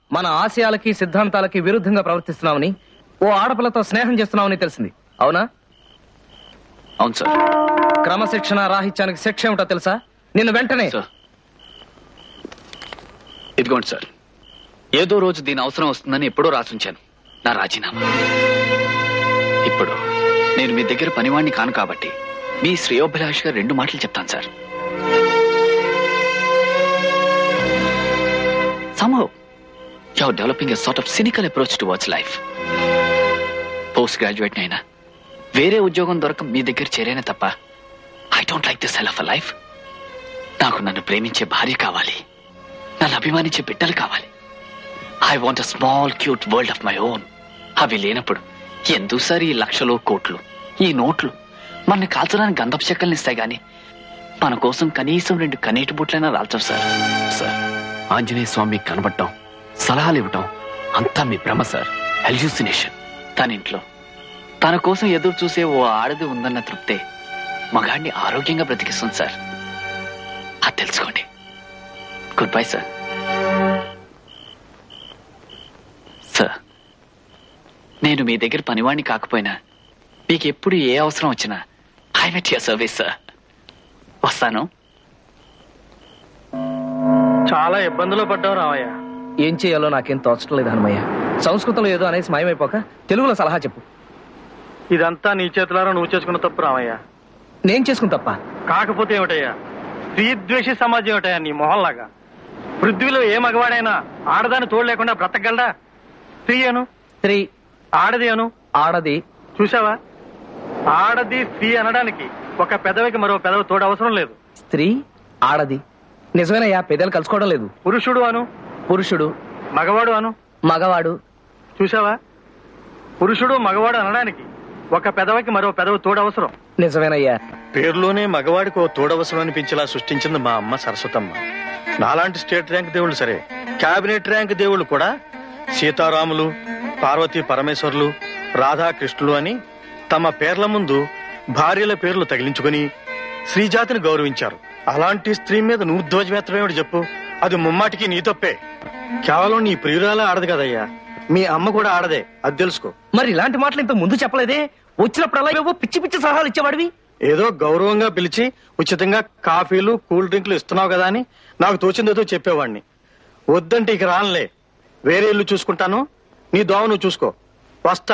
మన ఆశయాలకి సిద్ధాంతాలకి విరుద్ధంగా ప్రవర్తిస్తున్నామని ఓ ఆడపిల్లతో స్నేహం చేస్తున్నామని తెలిసింది అవునా అవును సార్ క్రమశిక్షణ రాహిత్యానికి శిక్ష ఏమిటో తెలుసా నిన్ను వెంటనే సార్ ఇదిగోండి సార్ ఏదో రోజు దీని అవసరం వస్తుందని ఎప్పుడో రాసుంచాను నా రాజీనామా ఇప్పుడు నేను మీ దగ్గర పనివాణ్ణి కాను కాబట్టి మీ శ్రేయోభిలాష్గా రెండు మాటలు చెప్తాను sir somehow you're developing a sort of cynical approach towards life post graduate అయినా వేరే ఉద్యోగం దొరక మీ దగ్గర చేరేనే తప్ప I don't like this hell of life నాకు నన్ను ప్రేమించే భార్య కావాలి నన్ను అభిమానించే బిడ్డలు కావాలి I want a small cute world of my own అవి లేనప్పుడు ఎందుకు సార్ ఈ లక్షలు కోట్లు ఈ నోట్లు మన కాల్చడానికి గంధపు చెక్కల్ని ఇస్తాయి గాని మన కోసం కనీసం రెండు కనీటి బుట్లైనా రాల్చవు సార్ సార్ ఆంజనేయ స్వామి కనబడటం సలహాలు ఇవ్వటం అంతా మీ భ్రమ సార్ హెల్యూసినేషన్ తన ఇంట్లో తన కోసం ఎదురు చూసే ఓ ఆడది ఉందన్న తృప్తే మగాడిని ఆరోగ్యంగా బ్రతికిస్తుంది సార్ అది తెలుసుకోండి గుడ్ బై సార్ సార్ నేను మీ దగ్గర పనివాణ్ణి కాకపోయినా మీకు ఎప్పుడు ఏ అవసరం వచ్చినా I met your service sir వస్తాను చాలా ఇబ్బందులు పడ్డావు రామయ్య ఏం చేయాలో నాకేం తోచడం లేదు హనుమయ్య సంస్కృతంలో ఏదో అనేసి మాయమైపోక తెలుగులో సలహా చెప్పు ఇదంతా నీ చేతులారా నువ్వు చేసుకున్న తప్పు రామయ్య నేను చేసుకుని తప్ప కాకపోతే ఏమిటయ్యా స్త్రీ ద్వేషి సమాజం ఏమిటయ్యా నీ మొహంలాగా పృథ్వీలో ఏ మగవాడైనా ఆడదాన్ని తోడు లేకుండా బ్రతకగలడా స్త్రీ అను స్త్రీ ఆడది అను ఆడది చూసావా ఆడది స్త్రీ అనడానికి ఒక పెదవికి మరో పెదవి తోడు అవసరం లేదు స్త్రీ ఆడది నిజమేనయ్యా పెద్దలు కలుసుకోవడం లేదు పురుషుడు అను పురుషుడు మగవాడు అను మగవాడు చూసావా పురుషుడు మగవాడు అనడానికి ఒక పెదవికి మరో పెదవి తోడు అవసరం నిజమేనయ్యా పేరులోనే మగవాడికి ఓ తోడవసరం అనిపించేలా సృష్టించింది మా అమ్మ సరస్వతమ్మ నాలాంటి స్టేట్ ర్యాంక్ దేవుళ్ళు సరే క్యాబినెట్ ర్యాంక్ దేవుళ్ళు కూడా సీతారాములు పార్వతీ పరమేశ్వర్లు రాధాకృష్ణులు అని తమ పేర్ల ముందు భార్యల పేర్లు తగిలించుకుని స్త్రీజాతిని గౌరవించారు అలాంటి స్త్రీ మీద నువ్వు ధ్వజమెత్తమేమిటి చెప్పు అది ముమ్మాటికి నీ తప్పే కేవలం నీ ప్రియురాలే ఆడదు కదయ్యా మీ అమ్మ కూడా ఆడదే అది తెలుసుకో మరి ఇలాంటి మాటలు ఇంత ముందు చెప్పలేదే వచ్చినప్పుడల్లా ఏవో పిచ్చి పిచ్చి సలహాలు ఇచ్చేవాడివి ఏదో గౌరవంగా పిలిచి ఉచితంగా కాఫీలు కూల్ డ్రింక్లు ఇస్తున్నావు కదా అని నాకు తోచిందేదో చెప్పేవాడిని వద్దంటే ఇక రానులే వేరే ఇల్లు చూసుకుంటాను నీ దోవ నువ్వు చూసుకో వస్తా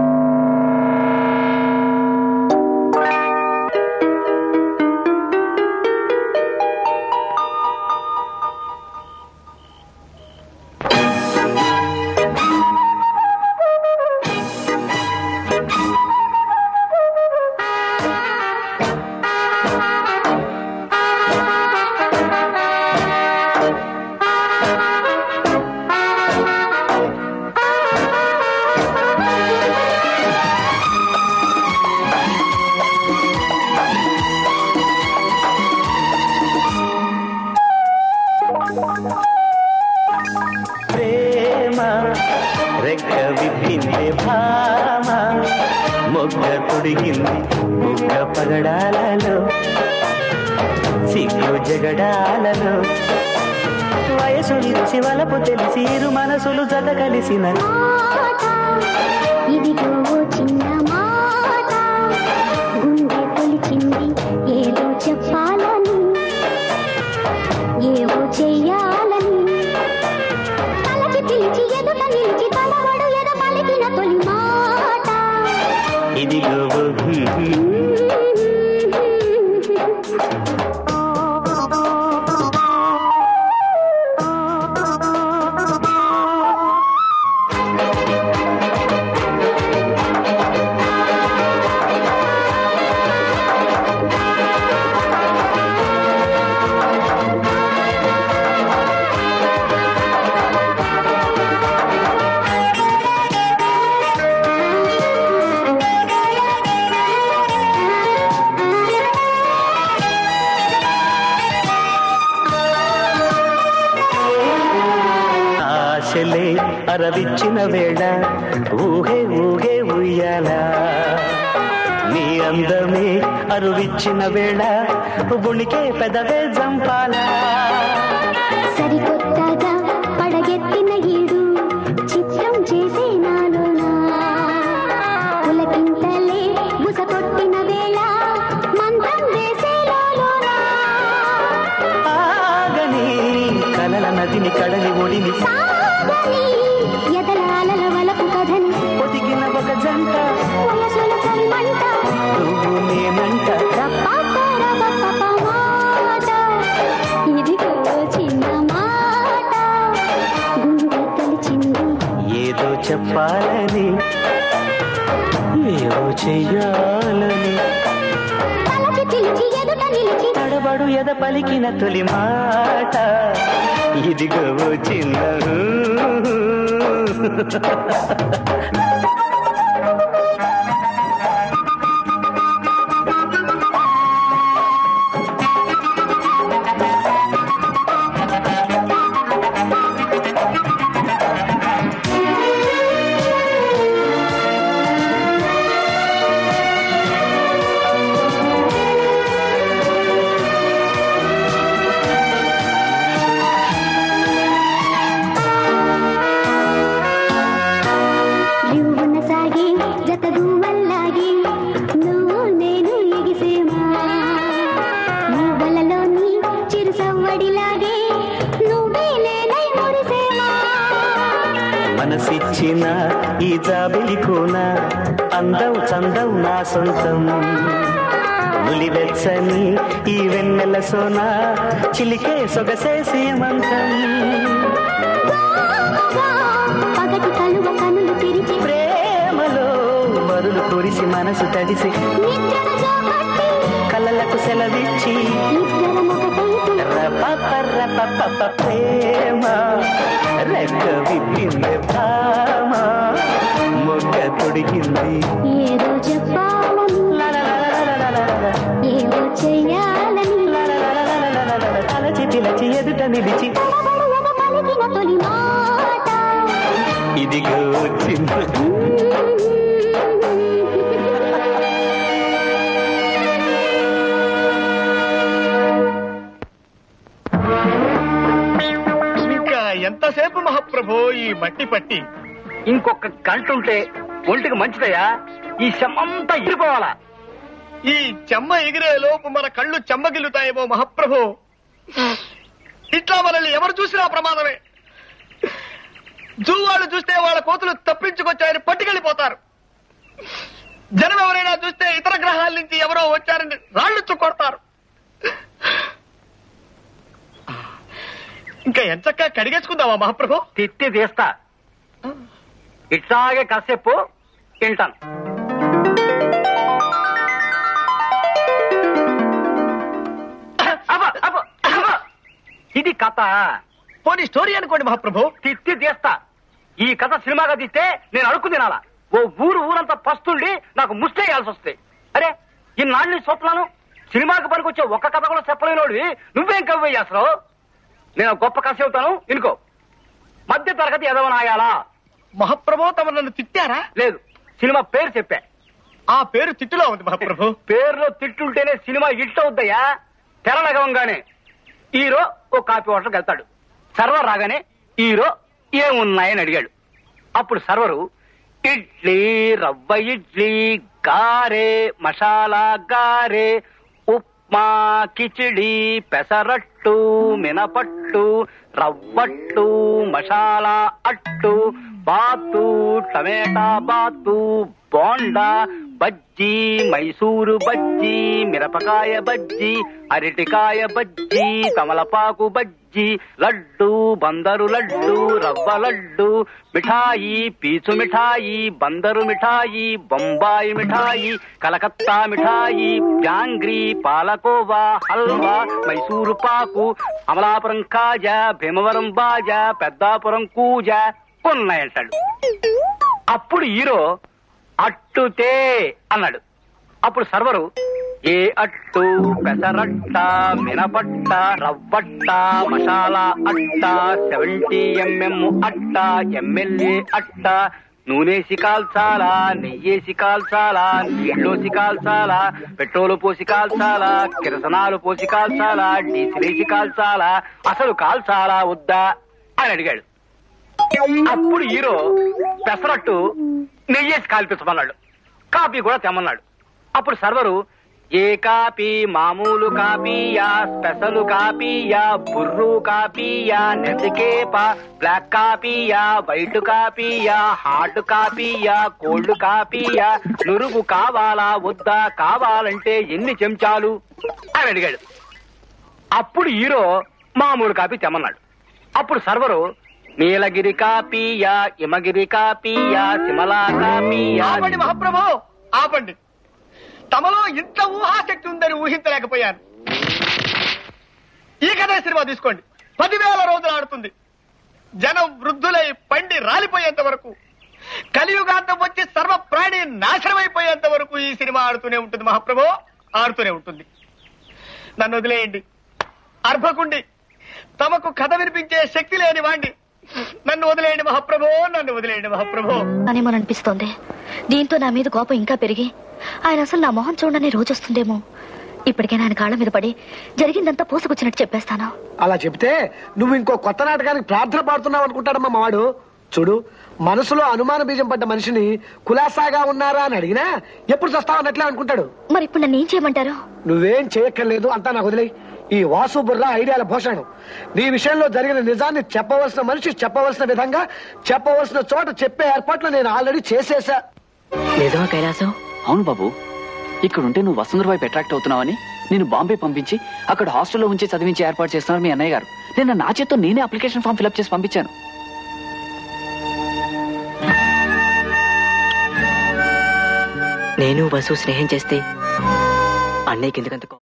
ప్రేమ రెక్క విప్పింది భామ మొగ్గ తొడిగింది మొగ్గ పగడాలలో సిగ్గు జగడాలలో వయసు నిలిచి వలపు తెలిసి ఇరు మనసులు జత కలిసిన మాట ఇదిగో ఓ చిన్న మాట గుండె తొలిచింది ఏదో చెప్పాలని ఏవో చెయ్యాలని తలచి పిలిచి ఎదుట నిలిచి తలవడు ఎద పలికిన తొలి మాట ఇదిగో ఆశలే అరవిచ్చిన వేళ ఊహే ఊహే ఉయ్యాల నీ అందమే అరువిచ్చిన వేళ ఉణికే పెదవే జంపాల సరికొత్తగా పడగెత్తిన ఈడు విని సాగని ఎదలాలల వలపు కథని ఒదిగిన ఒక జంట వయసుల చలిమంట నువ్వు నేనంట రప్పపరపపప మాట ఇదిగో చిన్న మాట గుండె తలిచింది ఏదో చెప్పాలని ఏవో చెయ్యాలని తలచి పిలిచి ఎదుట నిలిచి తడబడు ఎద పలికిన తొలి మాట ఇదిగో చిన్న రివ్వున సాగి జత గువ్వల్లాగి నువ్వు నేను ఎగిసేమా నీ వలలోని చిరు సవ్వడిలాగే నువ్వే నేనై మురిసేమా మనసిచ్చిన ఈ జాబిలి కోన అందం చందం నా సొంతం నులివెచ్చని ఈ వెన్నెల సోన చిలికే సొగసే సీమంతం పగటి కలువ కనులు తెరిచి ప్రేమలో మరులు కురిసి మనసు తడిసి నిద్రను జోకొట్టి కలలకు సెలవిచ్చి ఇద్దరం ఒకటైతే రపపరపపప ప్రేమ రెక్క విప్పింది భామ మొగ్గ తొడిగింది ఏదో చెప్పాలని లలలలలలలలల. ఏదో చెయ్యాలని లలలలలలలలల. తలచి పిలచి ఎదుట నిలిచి తడబడు ఎద పలికిన తొలి మాట ఇదిగో చిన్న ఇంకా ఎంతసేపు మహాప్రభు ఈ మట్టి పట్టి ఇంకొక గంట ఉంటే ఒంటికి మంచిదయ్యా ఈ శమంతా ఇరిపోవాలా ఈ చెమ్మ ఎగిరే లోపు మన కళ్ళు చెమ్మగిల్లుతాయేమో మహాప్రభు ఇట్లా మనల్ని ఎవరు చూసినా ప్రమాదమే జూవాళ్ళు చూస్తే వాళ్ళ కోతులు తప్పించుకొచ్చారని పట్టుకెళ్ళిపోతారు జనం ఎవరైనా చూస్తే ఇతర గ్రహాల నుంచి ఎవరో వచ్చారని రాళ్ళు కొడతారు ఇంకా ఎంచక్క కడిగేసుకుందామా మహాప్రభు తిత్తి తీస్తా ఇట్లాగే కాసేపు తింటాను అబ్బ, అబ్బ, అబ్బ. ఇది కథ పోనీ స్టోరీ అనుకోండి మహాప్రభు తిత్తి తీస్తా ఈ కథ సినిమాగా తీస్తే నేను అడుక్కు తినాలా ఓ ఊరు ఊరంతా పస్తుండి నాకు ముష్టేయాల్సి వస్తాయి అరే ఈ నాణ్ణి చూస్తున్నాను సినిమాకి పనికొచ్చే ఒక్క కథ కూడా చెప్పలేనోడివి నువ్వేం కవ్వే చేస్తావు నేను గొప్ప కథ చెబుతాను ఇనుకో మధ్య తరగతి ఎదవనాయాలా మహాప్రభు తమ నన్ను తిట్టారా లేదు సినిమా పేరు చెప్పా ఆ పేరు తిట్టులో ఉంది మహాప్రభు పేరులో తిట్టుంటేనే సినిమా హిట్ అవుద్దయ్యా తెరలగవంగానే హీరో ఓ కాపీ హోటల్కి వెళ్తాడు సర్వర్ రాగానే హీరో ఏమున్నాయని అడిగాడు అప్పుడు సర్వరు ఇడ్లీ రవ్వ ఇడ్లీ గారే మసాలా గారే ఉప్మా కిచిడి పెసరట్టు మినపట్టు రవ్వట్టు మసాలా అట్టు బాతు టమేటా బాతు బోండా బజ్జీ మైసూరు బజ్జీ మిరపకాయ బజ్జీ అరటికాయ బజ్జీ తమలపాకు బజ్జీ లడ్డు బందరు లడ్డు రవ్వ లడ్డు మిఠాయి పీచు మిఠాయి బందరు మిఠాయి బొంబాయి మిఠాయి కలకత్తా మిఠాయి జాంగ్రీ పాలకోవా హల్వా మైసూరు పాకు అమలాపురం కాజా భీమవరం బాజా పెద్దాపురం కూజ ఉన్నాయంటాడు అప్పుడు హీరో అట్టుతే అన్నాడు అప్పుడు సర్వరు ఏ అట్టు పెసరట్ట మినపట్ట రవ్వట్ట మసాలా అట్ట సెవెంటీ ఎంఎం అట్ట ఎమ్మెల్యే అట్ట నూనెసి కాల్చాలా నెయ్యేసి కాల్చాలా నీళ్ళోసి కాల్చాలా పెట్రోలు పోసి కాల్చాలా కిరసనాలు పోసి కాల్చాలా డీజిలేసి కాల్చాలా అసలు కాల్చాలా వద్దా అని అడిగాడు అప్పుడు హీరో పెసరట్టు నెయ్యేసి కాల్పించమన్నాడు కాఫీ కూడా తెమ్మన్నాడు అప్పుడు సర్వరు ఏ కాపీ మామూలు కాపీయా స్పెషల్ కాపీయా బుర్రు కాపీయా నెతికేప బ్లాక్ కాపీయా వైట్ కాపీయా హార్డ్ కాపీయా కోల్డ్ కాపీయా నురుగు కావాలా వద్దా కావాలంటే ఎన్ని చెంచాలు అని అడిగాడు అప్పుడు హీరో మామూలు కాపీ తెమ్మన్నాడు అప్పుడు సర్వరు నీలగిరి కాపీయా ఇమగిరి కాపీయా సిమలా కాపీయా ఆపండి మహాప్రభు ఆపండి తమలో ఇంత ఊహాశక్తి ఉందని ఊహించలేకపోయాను ఈ కథ సినిమా తీసుకోండి పదివేల రోజులు ఆడుతుంది జనం వృద్ధులై పండి రాలిపోయేంత వరకు కలియుగాంతం వచ్చి సర్వ ప్రాణి నాశనమైపోయేంత వరకు ఈ సినిమా ఆడుతూనే ఉంటుంది మహాప్రభు ఆడుతూనే ఉంటుంది నన్ను వదిలేయండి అర్భకుండి తమకు కథ వినిపించే శక్తి లేని వాణ్ణి నన్ను వదిలేయండి మహాప్రభు నన్ను వదిలేయండి మహాప్రభు అనేమో అనిపిస్తోంది దీంతో నా మీద కోపం ఇంకా పెరిగి ఆయన అసలు నా మొహం చూడని రోజు వస్తుందేమో ఇప్పటికైనా ఆయన కాళ్ళ మీద పడి జరిగిందంతా పూసుకొచ్చినట్టు చెప్పేస్తాను అలా చెప్తే నువ్వు ఇంకో కొత్త నాటకానికి ప్రార్థన పాడుతున్నావు అనుకుంటాడమ్మా మావాడు చూడు మనసులో అనుమాన బీజం పడ్డ మనిషిని కులాసాగా ఉన్నారా అని అడిగినా ఎప్పుడు చస్తావు అన్నట్లే అనుకుంటాడు మరి ఇప్పుడు నన్ను ఏం చేయమంటారు నువ్వేం చేయక్కర్లేదు అంతా నాకు వదిలేయి ఈ వాసు బుర్ర ఐడియాల భూషణం నీ విషయంలో జరిగిన నిజాన్ని చెప్పవలసిన మనిషి చెప్పవలసిన విధంగా చెప్పవలసిన చోట చెప్పే ఏర్పాట్లు నేను ఆల్రెడీ చేసేసా నిజమా కైలాసం అవును బాబు ఇక్కడ ఉంటే నువ్వు వసుంధర వైపు అట్రాక్ట్ అవుతున్నావని నేను బాంబే పంపించి అక్కడ హాస్టల్లో ఉంచి చదివించి ఏర్పాటు చేస్తున్నారు మీ అన్నయ్య గారు నిన్న నా చేత్తో నేనే అప్లికేషన్ ఫామ్ ఫిల్అప్ చేసి పంపించాను నేను వసు స్నేహం చేస్తే అన్నయ్యకి ఎందుకంత కో-